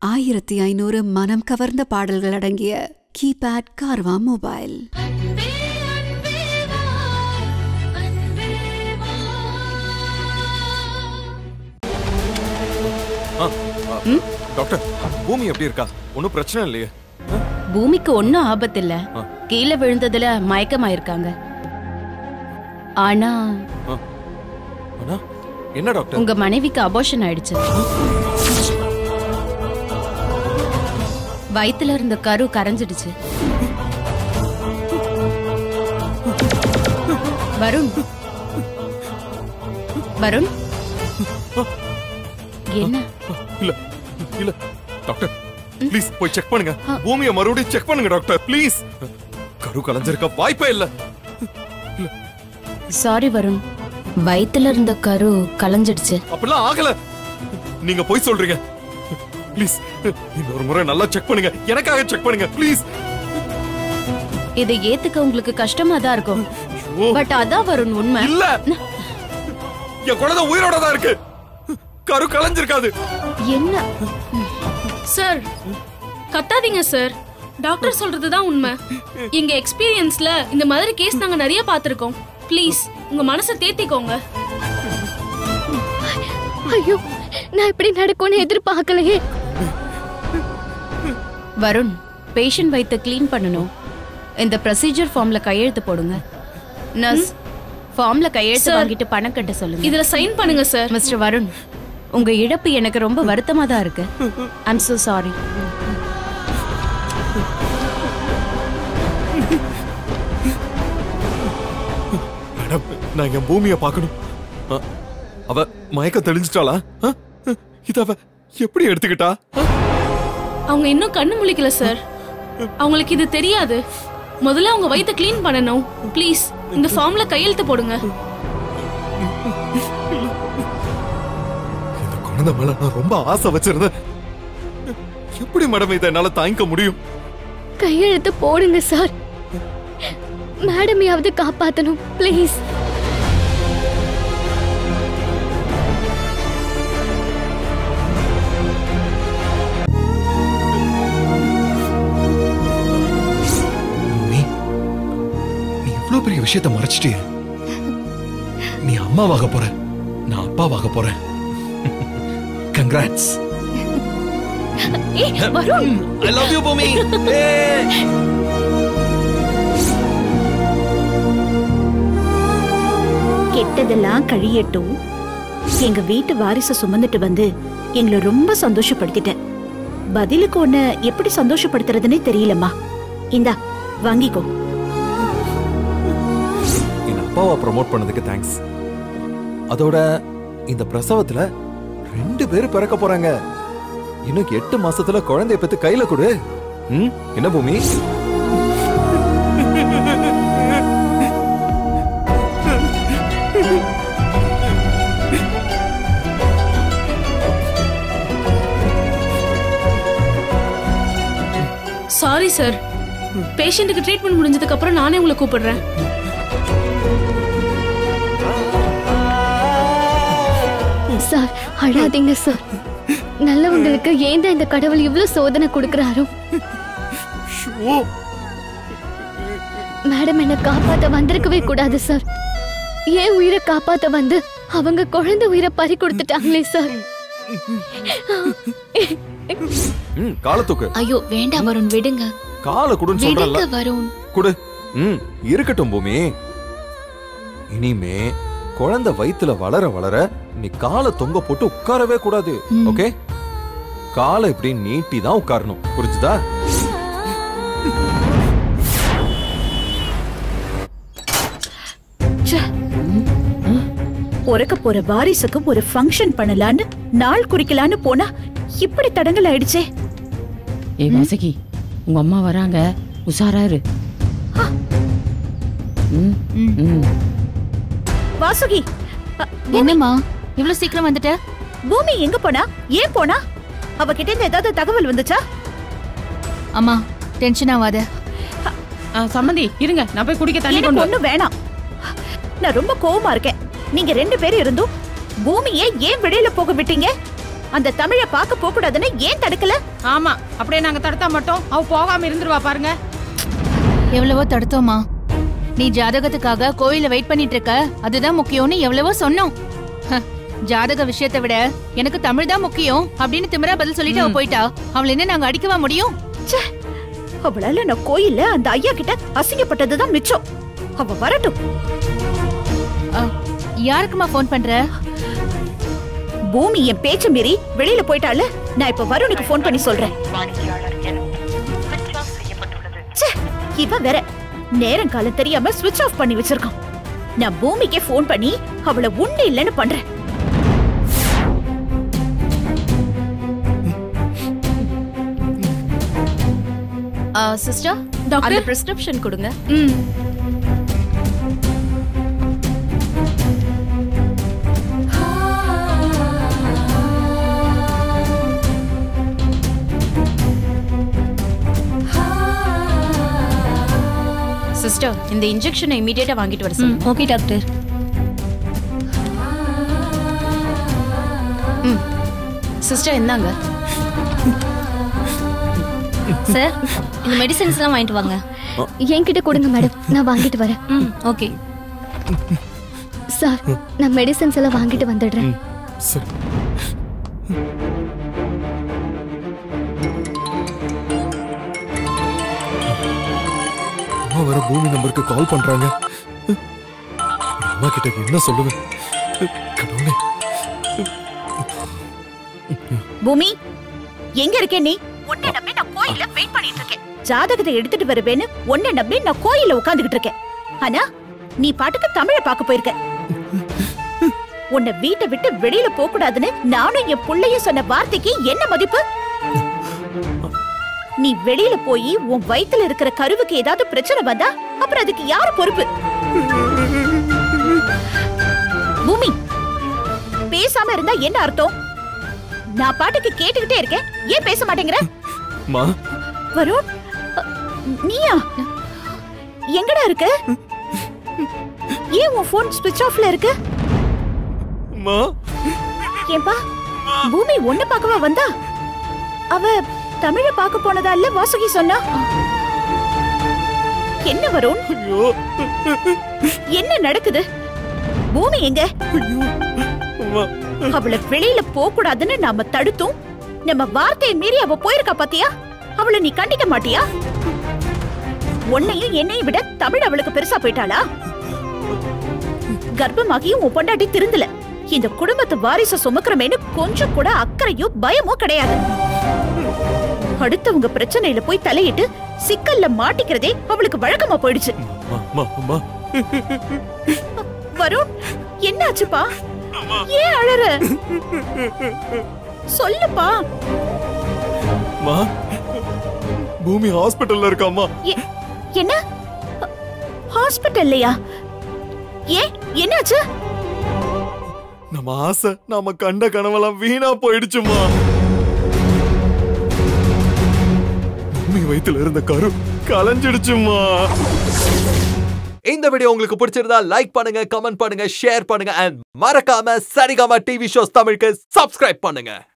ஆயிரத்தி ஐநூறு மனம் கவர்ந்த பாடல்கள் அடங்கிய கீபேட் கார்வா மொபைல் ஆ, ஆ, டாக்டர் பூமி எப்படி இருக்கா ஒன்றும் பிரச்சனை இல்லையே பூமிக்கு ஒன்னும் ஆபத்து இல்ல ஆ. கீழே விழுந்ததுல மயக்கமாயிருக்காங்க ஆனா ஆ. ஆனா என்ன டாக்டர் உங்க மனைவிக்கு அபோஷன் ஆயிடுச்சு வயித்துல இருந்த கரு கரைஞ்சிடுச்சு வருண் வருண் என்ன இல்ல இல்ல டாக்டர் ப்ளீஸ் போய் செக் பண்ணுங்க பூமியை மறுபடியும் செக் பண்ணுங்க டாக்டர் ப்ளீஸ் கரு கலைஞ்சிருக்க வாய்ப்பே இல்ல சாரி வருண் வயித்துல இருந்த கரு கலைஞ்சிடுச்சு அப்படிலாம் ஆகல நீங்க போய் சொல்றீங்க ப்ளீஸ் இன்னொரு முறை நல்லா செக் பண்ணுங்க எனக்காக செக் பண்ணுங்க ப்ளீஸ் இதை ஏத்துக்க உங்களுக்கு கஷ்டமா தான் இருக்கும் பட் அதான் வருண் உண்மை இல்ல என் குழந்தை உயிரோட தான் இருக்கு கரு கலைஞ்சிருக்காது என்ன சார் கத்தாதீங்க சார் டாக்டர் சொல்றதுதான் உண்மை எங்க எக்ஸ்பீரியன்ஸ்ல இந்த மாதிரி கேஸ் நாங்க நிறைய பார்த்திருக்கோம் ப்ளீஸ் உங்க மனசை தேத்திக்கோங்க ஐயோ நான் இப்படி நடக்கும்னு எதிர்பார்க்கலையே வருண் பேஷண்ட் வயித்தை க்ளீன் பண்ணணும் இந்த ப்ரொசீஜர் ஃபார்ம்ல கையெழுத்து போடுங்க நர்ஸ் ஃபார்ம்ல கையெழுத்து Sir. வாங்கிட்டு பணம் கட்ட சொல்லுங்க இதுல சைன் பண்ணுங்க சார் மிஸ்டர் வருண் உங்க இழப்பு எனக்கு ரொம்ப வருத்தமா தான் இருக்கு ஐம் so சாரி மேடம் நான் என் பூமியை பார்க்கணும் அ, அவ மயக்க தெளிஞ்சிட்டாளா அ? இத அவ எப்படி எடுத்துக்கிட்டா அ? அவங்க இன்னும் கண்ணு முழிக்கல சார் அவங்களுக்கு இது தெரியாது முதல்ல அவங்க வயித்தை க்ளீன் பண்ணணும் ப்ளீஸ் இந்த ஃபார்ம்ல கையெழுத்து போடுங்க இந்த குழந்தை மேல நான் ரொம்ப ஆசை வச்சிருந்தேன் எப்படி மேடம் இதை என்னால தாங்கிக்க முடியும் கையெழுத்து போடுங்க சார் மேடமையாவது காப்பாத்தணும் ப்ளீஸ் நீ நீ இவ்ளோ பெரிய விஷயத்த மறைச்சிட்டிய நீ அம்மாவாக போற நான் அப்பாவாக போறேன் கங்க்ராட்ஸ் ஏய் வருண் ஐ லவ் யூ பூமி கெட்டதெல்லாம் கழியட்டும் எங்க வீட்டு வாரிசை சுமந்துட்டு வந்து எங்களை ரொம்ப சந்தோஷப்படுத்திட்டேன் பதிலுக்கு உன்னை எப்படி சந்தோஷப்படுத்துறதுன்னே தெரியலம்மா இந்தா வாங்கிக்கோ என் அப்பாவை ப்ரோமோட் பண்ணதுக்கு தேங்க்ஸ் அதோட இந்த பிரசவத்துல ரெண்டு பேர் பிறக்க போறாங்க இன்னும் எட்டு மாசத்துல குழந்தைய பெத்து கையில கொடு ம் என்ன பூமி சாரி சார் பேஷண்ட்டுக்கு ட்ரீட்மெண்ட் முடிஞ்சதுக்கு அப்புறம் நானே உங்களை கூப்பிடுறேன் சார் அழாதீங்க சார் நல்லவங்களுக்கு ஏன் தான் இந்த கடவுள் இவ்ளோ சோதனை கொடுக்கறாரோ ஷோ மேடம் என்ன காப்பாத்த வந்திருக்கவே கூடாது சார் ஏன் உயிரை காப்பாத்த வந்து அவங்க குழந்தை உயிரை பறி கொடுத்துட்டாங்களே சார் ம் காலை தூக்கு ஐயோ வேண்டாம் வருண் விடுங்க காலை குடுன்னு சொல்றல விடுங்க வருண் குடு ம் இருக்கட்டும் பூமி இனிமே குழந்தை வயித்துல வளர வளர நீ காலை தொங்க போட்டு உட்காரவே கூடாது ம். ஓகே காலை இப்படி நீட்டி தான் உட்காரணும் புரிஞ்சுதா பிறக்க போற வாரிசுக்கு ஒரு ஃபங்க்ஷன் பண்ணலான்னு நாள் குறிக்கலான்னு போனா இப்படி தடங்கல் ஆயிடுச்சே ஏய் வாசகி உங்க அம்மா வராங்க உஷாரா இரு ம், ம். வாசுகி அ, என்னம்மா இவ்வளவு சீக்கிரம் வந்துட்ட பூமி எங்க போனா ஏன் போனா அவகிட்ட இருந்து ஏதாவது தகவல் வந்துச்சா அம்மா டென்ஷன் ஆகாத ஆ, சம்மந்தி இருங்க நான் போய் குடிக்க தண்ணி எனக்கு கொண்டு வா- ஒண்ணு வேணாம் நான் ரொம்ப கோவமா இருக்கேன் நீங்க ரெண்டு பேரும் இருந்தும் பூமியை ஏன் வெளியில போக விட்டீங்க அந்த தமிழ பார்க்க போக கூடாதுன்னு ஏன் தடுக்கல ஆமா அப்படியே நாங்க தடுத்தா மட்டும் அவ போகாம இருந்துருவா பாருங்க எவ்வளவோ தடுத்தோமா நீ ஜாதகத்துக்காக கோயில வெயிட் பண்ணிட்டு இருக்க அதுதான் முக்கியம்னு எவ்வளவோ சொன்னோம் ஹ, ஜாதக விஷயத்தை விட எனக்கு தமிழ் தான் முக்கியம் அப்படின்னு திமிரா பதில் சொல்லிட்டு அவ போயிட்டா அவளை என்ன நாங்க அடிக்கவா முடியும் ச்சே அவளால நான் கோயில்ல அந்த ஐயா கிட்ட அசிங்கப்பட்டதுதான் மிச்சம் அவ வரட்டும் அ, யாருக்குமா ஃபோன் பண்ற பூமி என் பேச்ச மீறி வெளியில போயிட்டால நான் இப்ப வருணுக்கு ஃபோன் பண்ணி சொல்றேன் ச்சே, இவன் வேற நேரம் காலம் தெரியாம ஸ்விட்ச் ஆஃப் பண்ணி வச்சிருக்கான் நான் பூமிக்கே ஃபோன் பண்ணி அவள உண்டு இல்லைன்னு பண்றேன் சிஸ்டர் டாக்டர்? அந்த பிரிஸ்கிரிப்ஷன் கொடுங்க ம் சிஸ்டர் இந்த இன்ஜெக்ஷனை இமீடியட்டா வாங்கிட்டு வர சொல்லுங்க ஓகே டாக்டர் சிஸ்டர் இந்தாங்க சார் இந்த மெடிசன்ஸ்லாம் வாங்கிட்டு வாங்க என்கிட்ட கொடுங்க மேடம் நான் வாங்கிட்டு வரேன் ம் ஓகே சார் நான் மெடிசன்ஸ் எல்லாம் வாங்கிட்டு வந்துடுறேன் சரி அம்மா வேற பூமி நம்பருக்கு கால் பண்றாங்க அம்மா கிட்ட என்ன சொல்லுவேன் கடவுளே பூமி எங்க இருக்க நீ உன்னை நம்பி நான் கோயில்ல வெயிட் பண்ணிட்டு இருக்கேன் ஜாதகத்தை எடுத்துட்டு வருவேன்னு உன்னை நம்பி நான் கோயில்ல உட்கார்ந்துகிட்டு இருக்கேன் ஆனா நீ பாட்டுக்கு தமிழ பார்க்க போயிருக்க உன்னை வீட்டை விட்டு வெளியில போக கூடாதுன்னு நானும் என் புள்ளையும் சொன்ன வார்த்தைக்கு என்ன மதிப்பு நீ வெளியில போய் உன் வயித்துல இருக்கிற கருவுக்கு ஏதாவது பிரச்சனை வந்தா அப்புறம் அதுக்கு யாரு பொறுப்பு பூமி பேசாம இருந்தா என்ன அர்த்தம் நான் பாட்டுக்கு கேட்டுக்கிட்டே இருக்கேன் ஏன் பேச மாட்டேங்கிற மா வருண் அ, நீயா எங்கடா இருக்க ஏன் உன் போன் ஸ்விட்ச் ஆஃப்ல இருக்கு மா ஏன்பா பூமி ஒண்ணு பார்க்கவா வந்தா அவ தமிழ பார்க்க போனதா இல்ல வாசுகி சொன்னா என்ன வருண் ஐயோ என்ன நடக்குது பூமி எங்க அம்மா அவளை வெளியில போக கூடாதுன்னு நாம தடுத்தும் நம்ம வார்த்தையை மீறி அவ போயிருக்கா பாத்தியா அவளை நீ கண்டிக்க மாட்டியா உன்னையும் என்னையும் விட தமிழ் அவளுக்கு பெருசா போயிட்டாளா கர்ப்பமாகியும் உன் பொண்டாட்டி திருந்தல இந்த குடும்பத்து வாரிசு சுமக்கிறமேனு கொஞ்சம் கூட அக்கறையோ பயமோ கிடையாது அடுத்தவங்க பிரச்சனையில போய் தலையிட்டு சிக்கல்ல மாட்டிக்கிறதே அவளுக்கு வழக்கமா போயிடுச்சு அம்மா அம்மா அம்மா வருண் என்னாச்சுப்பா ஏன் அழற சொல்லுப்பா மா பூமி ஹாஸ்பிட்டல்ல இருக்காம்மா எ- என்ன ஹாஸ்பிட்டல்லையா ஏன் என்னாச்சு நம்ம ஆசை நாம கண்ட கனவெல்லாம் வீணா போயிடுச்சுமா பூமி வயித்துல இருந்த கரு கலைஞ்சிடுச்சுமா இந்த வீடியோ உங்களுக்கு பிடிச்சிருந்தா லைக் பண்ணுங்க கமெண்ட் பண்ணுங்க ஷேர் பண்ணுங்க அண்ட் மறக்காம சரிகமா டிவி ஷோஸ் தமிழுக்கு சப்ஸ்கிரைப் பண்ணுங்க